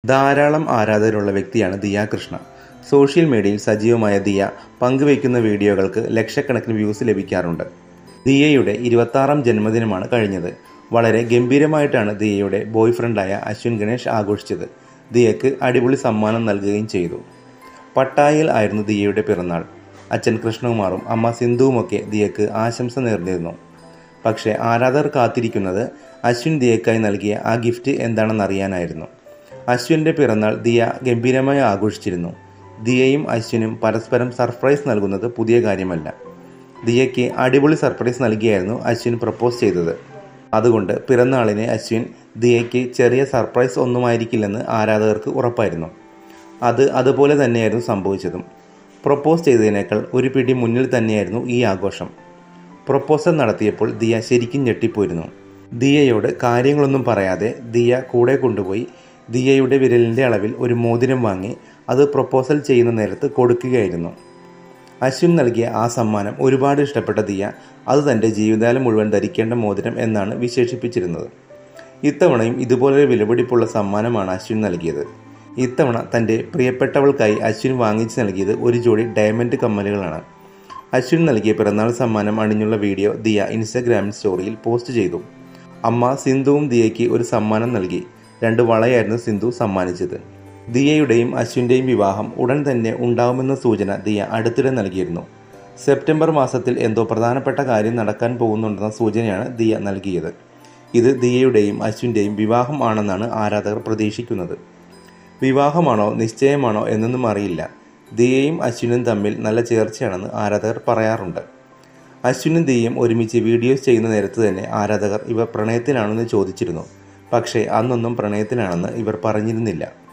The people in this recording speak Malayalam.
ധാരാളം ആരാധകരുള്ള വ്യക്തിയാണ് ദിയ കൃഷ്ണ സോഷ്യൽ മീഡിയയിൽ സജീവമായ ദിയ പങ്കുവയ്ക്കുന്ന വീഡിയോകൾക്ക് ലക്ഷക്കണക്കിന് വ്യൂസ് ലഭിക്കാറുണ്ട് ദിയയുടെ ഇരുപത്താറാം ജന്മദിനമാണ് കഴിഞ്ഞത് വളരെ ഗംഭീരമായിട്ടാണ് ദിയയുടെ ബോയ് ഫ്രണ്ടായ അശ്വിൻ ഗണേഷ് ആഘോഷിച്ചത് ദിയക്ക് അടിപൊളി സമ്മാനം നൽകുകയും ചെയ്തു പട്ടായയിൽ ആയിരുന്നു ദിയയുടെ പിറന്നാൾ അച്ഛൻ കൃഷ്ണകുമാറും അമ്മ സിന്ധുവുമൊക്കെ ദിയക്ക് ആശംസ നേർന്നിരുന്നു പക്ഷേ ആരാധകർ കാത്തിരിക്കുന്നത് അശ്വിൻ ദിയക്കായി നൽകിയ ആ ഗിഫ്റ്റ് എന്താണെന്ന് അറിയാനായിരുന്നു അശ്വിൻ്റെ പിറന്നാൾ ദിയ ഗംഭീരമായി ആഘോഷിച്ചിരുന്നു ദിയയും അശ്വിനും പരസ്പരം സർപ്രൈസ് നൽകുന്നത് പുതിയ കാര്യമല്ല ദിയയ്ക്ക് അടിപൊളി സർപ്രൈസ് നൽകിയായിരുന്നു അശ്വിൻ പ്രപ്പോസ് ചെയ്തത് അതുകൊണ്ട് പിറന്നാളിന് അശ്വിൻ ദിയയ്ക്ക് ചെറിയ സർപ്രൈസ് ഒന്നുമായിരിക്കില്ലെന്ന് ആരാധകർക്ക് ഉറപ്പായിരുന്നു അത് അതുപോലെ തന്നെയായിരുന്നു സംഭവിച്ചതും പ്രപ്പോസ് ചെയ്തതിനേക്കാൾ ഒരു പിടി മുന്നിൽ തന്നെയായിരുന്നു ഈ ആഘോഷം പ്രപ്പോസൽ നടത്തിയപ്പോൾ ദിയ ശരിക്കും ഞെട്ടിപ്പോയിരുന്നു ദിയയോട് കാര്യങ്ങളൊന്നും പറയാതെ ദിയ കൂടെ കൊണ്ടുപോയി ദിയയുടെ വിരലിൻ്റെ അളവിൽ ഒരു മോതിരം വാങ്ങി അത് പ്രപ്പോസൽ ചെയ്യുന്ന നേരത്ത് കൊടുക്കുകയായിരുന്നു അശ്വിൻ നൽകിയ ആ സമ്മാനം ഒരുപാട് ഇഷ്ടപ്പെട്ട ദിയ അത് തൻ്റെ ജീവിതകാലം മുഴുവൻ ധരിക്കേണ്ട മോതിരം എന്നാണ് വിശേഷിപ്പിച്ചിരുന്നത് ഇത്തവണയും ഇതുപോലൊരു വിലപിടിപ്പുള്ള സമ്മാനമാണ് അശ്വിൻ നൽകിയത് ഇത്തവണ തൻ്റെ പ്രിയപ്പെട്ടവൾക്കായി അശ്വിൻ വാങ്ങിച്ചു നൽകിയത് ഒരു ജോഡി ഡയമണ്ട് കമ്മലുകളാണ് അശ്വിൻ നൽകിയ പിറന്നാൾ സമ്മാനം അണിഞ്ഞുള്ള വീഡിയോ ദിയ ഇൻസ്റ്റഗ്രാമിൽ സ്റ്റോറിയിൽ പോസ്റ്റ് ചെയ്തു അമ്മ സിന്ധുവും ദിയയ്ക്ക് ഒരു സമ്മാനം നൽകി രണ്ട് വളയായിരുന്നു സിന്ധു സമ്മാനിച്ചത് ദിയയുടെയും അശ്വിൻ്റെയും വിവാഹം ഉടൻ തന്നെ ഉണ്ടാവുമെന്ന സൂചന ദിയ അടുത്തിടെ നൽകിയിരുന്നു സെപ്റ്റംബർ മാസത്തിൽ എന്തോ പ്രധാനപ്പെട്ട കാര്യം നടക്കാൻ പോകുന്നുണ്ടെന്ന സൂചനയാണ് ദിയ നൽകിയത് ഇത് ദിയയുടെയും അശ്വിൻ്റെയും വിവാഹം ആണെന്നാണ് ആരാധകർ പ്രതീക്ഷിക്കുന്നത് വിവാഹമാണോ നിശ്ചയമാണോ എന്നൊന്നും അറിയില്ല ദിയയും അശ്വിനും തമ്മിൽ നല്ല ചേർച്ചയാണെന്ന് ആരാധകർ പറയാറുണ്ട് അശ്വിനും ദിയയും ഒരുമിച്ച് വീഡിയോസ് ചെയ്യുന്ന നേരത്ത് തന്നെ ആരാധകർ ഇവർ പ്രണയത്തിലാണെന്ന് ചോദിച്ചിരുന്നു പക്ഷേ അന്നൊന്നും പ്രണയത്തിലാണെന്ന് ഇവർ പറഞ്ഞിരുന്നില്ല